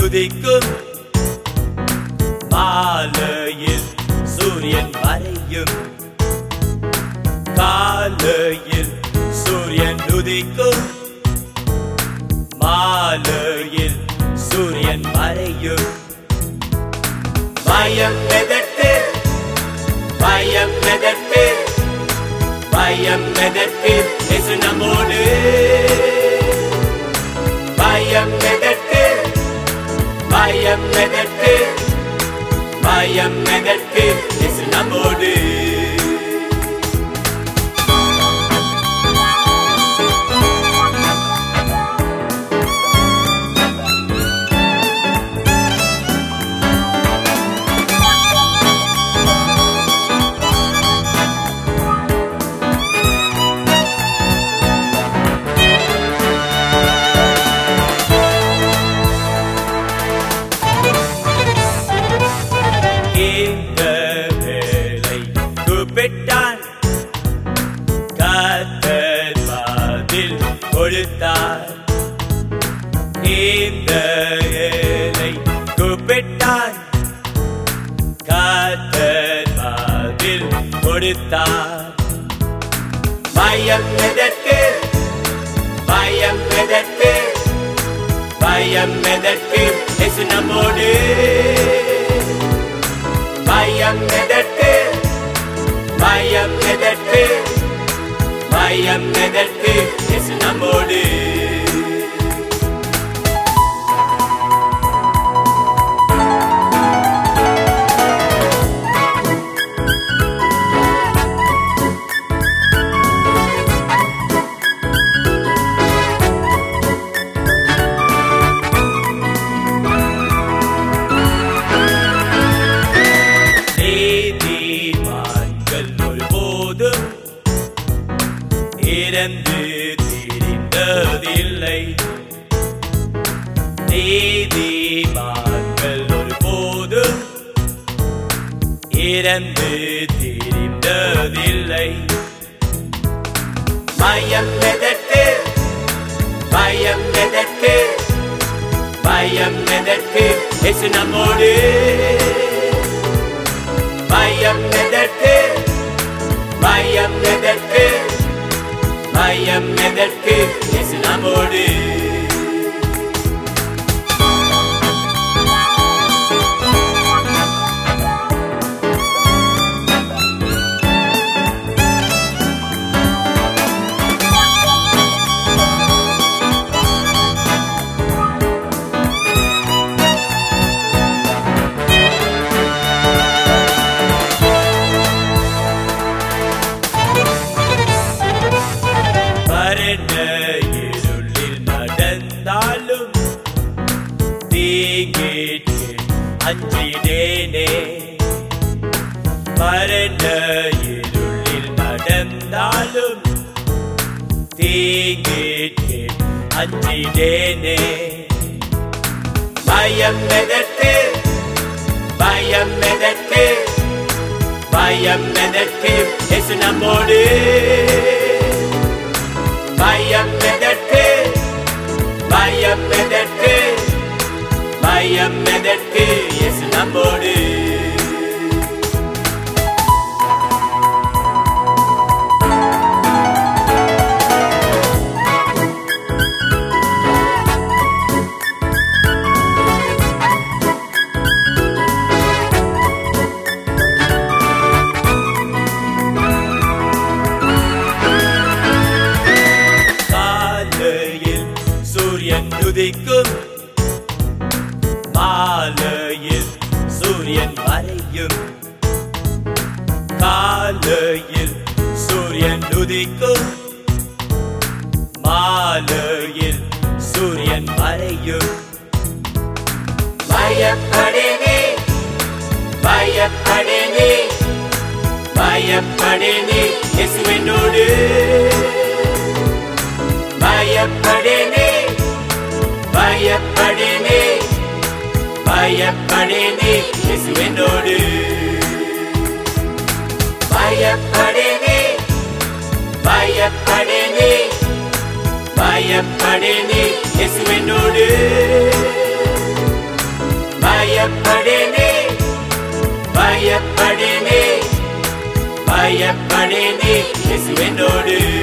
உதிக்கும் மாலையில் சூரியன் மறையும் காலையில் சூரியன் உதிக்கும் மாலையில் சூரியன் மறையும் பயம் எதற்கு பயம் எதற்கு பயம் எதற்கு இயேசு நம்மோடு பயம் எதற்கு பயம் எதற்கு பயம் எதற்கு இயேசு நம்மோடு இந்த வேளை கூப்பிட்டான் கத்தர் பதில் கொடுத்தார் இந்த வேளை கூப்பிட்டான் கத்தர் பதில் கொடுத்தார் பயம் எதற்கு பயம் எதற்கு பயம் எதற்கு இயேசு நம்மோடு பயம் எதற்கு பயம் எதற்கு பயம் எதற்கு இயேசு நம்மோடு நீதிமான்கள் ஒருபோதும் இறந்து திரிந்ததில்லை நீதிமான்கள் ஒருபோதும் இறந்து திரிந்ததில்லை பயம் எதற்கு பயம் எதற்கு பயம் எதற்கு இயேசு நம்மோடு பயம் எதற்கு பயம் எதற்கு பயம் எதற்கு இயேசு நம்மோடு வறண்ட இருளில் நடந்தாலும் தீங்கிட்டு அஞ்சிடேனே வறண்ட இருளில் நடந்தாலும் தீங்கிட்டு அஞ்சிடேனே பயம் எதற்கு பயம் எதற்கு பயம் எதற்கு இயேசு நம்மோடு பயம் எதற்கு பயம் எதற்கு பயம் எதற்கு இயேசு நம்மோடு காலையில் சூரியன் உதிக்கும் மாலையில் சூரியன் மறையும் காலையில் சூரியன் உதிக்கும் மாலையில் சூரியன் மறையும் பயப்படேனே பயப்படேனே பயப்படேனே இயேசுவினோடு பயப்படேனே பயப்படேனே பயப்படேனே இயேசுவினோடு பயப்படேனே பயப்படேனே பயப்படேனே இயேசுவினோடு பயப்படேனே இயேசு என்னோடு